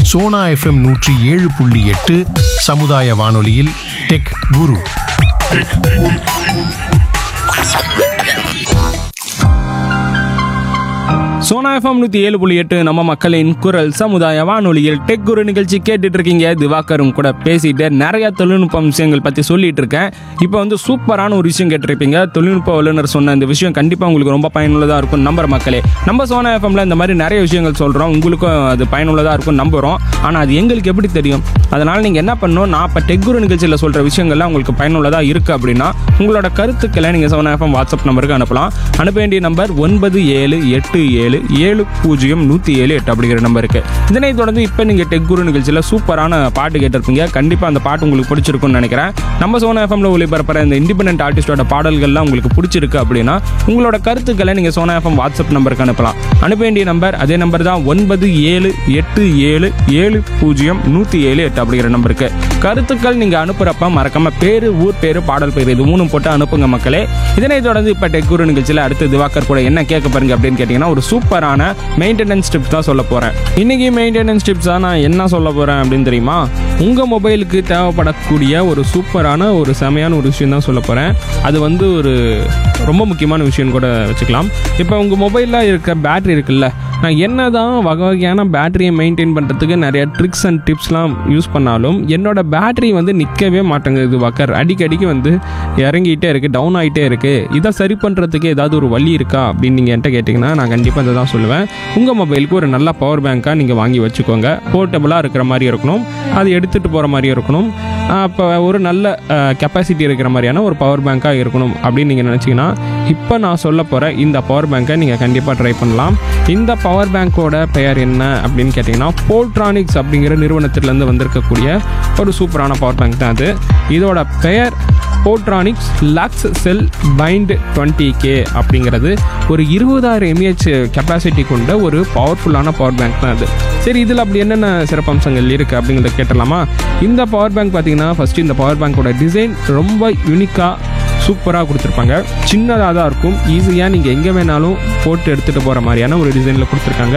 Sona FM நூற்றி ஏழு புள்ளி எட்டு சமுதாய வானொலியில் டெக் குரு சோனா எஃப்எம் நூற்றி ஏழு புள்ளி எட்டு நம்ம மக்களின் குரல் சமுதாய வானொலியில் டெக் குரு நிகழ்ச்சி கேட்டுட்டு இருக்கீங்க திவாகரும் கூட பேசிட்டு நிறைய தொழில்நுட்ப விஷயங்கள் பற்றி சொல்லிட்டு இருக்கேன் இப்போ வந்து சூப்பரான ஒரு விஷயம் கேட்டிருப்பீங்க தொழில்நுட்ப வல்லுநர் சொன்ன இந்த விஷயம் கண்டிப்பாக உங்களுக்கு ரொம்ப பயனுள்ளதாக இருக்கும் நம்புற மக்களே நம்ம சோனா எஃப்எம்ல இந்த மாதிரி நிறைய விஷயங்கள் சொல்கிறோம் உங்களுக்கும் அது பயனுள்ளதாக இருக்கும் நம்புகிறோம் ஆனால் அது எங்களுக்கு எப்படி தெரியும் அதனால் நீங்கள் என்ன பண்ணணும் நான் இப்போ டெக் குரு நிகழ்ச்சியில் சொல்கிற விஷயங்கள்லாம் உங்களுக்கு பயனுள்ளதாக இருக்குது அப்படின்னா உங்களோட கருத்துக்களை நீங்கள் சோனா எஃப்எம் வாட்ஸ்அப் நம்பருக்கு அனுப்பலாம் அனுப்ப வேண்டிய நம்பர் ஒன்பது ஏழு எட்டு ஏழு ஏழு பூஜ்ஜியம் நூற்றி ஏழு எட்டு அப்படிங்கிற நம்பருக்கு இதனை தொடர்ந்து இப்போ நீங்கள் டெக் குரு நிகழ்ச்சியில் சூப்பரான பாட்டு கேட்டிருப்பீங்க கண்டிப்பாக அந்த பாட்டு உங்களுக்கு பிடிச்சிருக்கும்னு நினைக்கிறேன் நம்ம சோனா எஃப்எம்ல ஒளிபரப்புற இந்த இண்டிபெண்டன்ட் ஆர்டிஸ்டோட பாடல்கள்லாம் உங்களுக்கு பிடிச்சிருக்கு அப்படின்னா உங்களோட கருத்துக்களை நீங்கள் சோனா எஃப்எம் வாட்ஸ்அப் நம்பருக்கு அனுப்பலாம் அனுப்ப வேண்டிய நம்பர் அதே நம்பர் தான் ஒன்பது ஏழு எட்டு ஏழு ஏழு பூஜ்ஜியம் நூற்றி ஏழு எட்டு அப்படிங்கிற நம்பருக்கு கருத்துக்கள் நீங்கள் அனுப்புகிறப்ப மறக்காம பேர் ஊர் பேர் பாடல் பேர் இது மூணும் போட்டு அனுப்புங்க மக்களே இதனை தொடர்ந்து இப்போ டெக் குரு நிகழ்ச்சியில் அடுத்து திவாகர் கூட என்ன கேட்க பாருங்க அப்படின்னு கேட்டிங்கன்னா ஒரு சூப்பரான மெயின்டெனன்ஸ் டிப்ஸ் தான் சொல்ல போகிறேன் இன்னைக்கு மெயின்டெனன்ஸ் டிப்ஸாக நான் என்ன சொல்ல போகிறேன் அப்படின்னு தெரியுமா உங்கள் மொபைலுக்கு தேவைப்படக்கூடிய ஒரு சூப்பரான ஒரு செமையான ஒரு விஷயம் தான் சொல்ல போகிறேன் அது வந்து ஒரு ரொம்ப முக்கியமான விஷயம் கூட வச்சுக்கலாம் இப்போ உங்கள் மொபைலில் இருக்க பேட்டரி இருக்குல்ல நான் என்ன தான் வகை வகையான பேட்டரியை மெயின்டைன் பண்ணுறதுக்கு நிறைய ட்ரிக்ஸ் அண்ட் டிப்ஸ்லாம் யூஸ் பண்ணாலும் என்னோட பேட்டரி வந்து நிற்கவே மாட்டேங்குது வக்கர் அடிக்கடிக்கு வந்து இறங்கிட்டே இருக்குது டவுன் ஆகிட்டே இருக்குது இதை சரி பண்ணுறதுக்கு ஏதாவது ஒரு வழி இருக்கா அப்படின்னு நீங்கள் என்கிட்ட கேட்டிங்கன்னா நான் கண்டிப்பாக இதை தான் சொல்லுவேன் உங்கள் மொபைலுக்கு ஒரு நல்ல பவர் பேங்க்காக நீங்கள் வாங்கி வச்சுக்கோங்க போர்ட்டபுளாக இருக்கிற மாதிரி இருக்கணும் அது எடுத்துகிட்டு போகிற மாதிரி இருக்கணும் அப்போ ஒரு நல்ல கெப்பாசிட்டி இருக்கிற மாதிரியான ஒரு பவர் பேங்க்காக இருக்கணும் அப்படின்னு நீங்கள் நினச்சிங்கன்னா இப்போ நான் சொல்ல போகிற இந்த பவர் பேங்க்கை நீங்கள் கண்டிப்பாக ட்ரை பண்ணலாம் இந்த பவர் பேங்க்கோட பெயர் என்ன அப்படின்னு கேட்டிங்கன்னா போல்ட்ரானிக்ஸ் அப்படிங்கிற நிறுவனத்திலேருந்து வந்திருக்கக்கூடிய ஒரு சூப்பரான பவர் பேங்க் தான் அது இதோட பெயர் Portronics Luxcell bind twenty K அப்படிங்கிறது ஒரு இருபதாயிரம் எம்ஏஹெச் கெப்பாசிட்டி கொண்ட ஒரு பவர்ஃபுல்லான பவர் பேங்க் தான் அது சரி இதில் அப்படி என்னென்ன சிறப்பம்சங்கள் இருக்குது அப்படிங்கிறத கேட்டலாமா இந்த பவர் பேங்க் பார்த்தீங்கன்னா ஃபஸ்ட்டு இந்த பவர் பேங்க்கோட டிசைன் ரொம்ப யூனிக்காக சூப்பராக கொடுத்துருப்பாங்க சின்னதாக தான் இருக்கும் ஈஸியாக நீங்கள் எங்கே வேணாலும் போட்டு எடுத்துகிட்டு போகிற மாதிரியான ஒரு டிசைனில் கொடுத்துருக்காங்க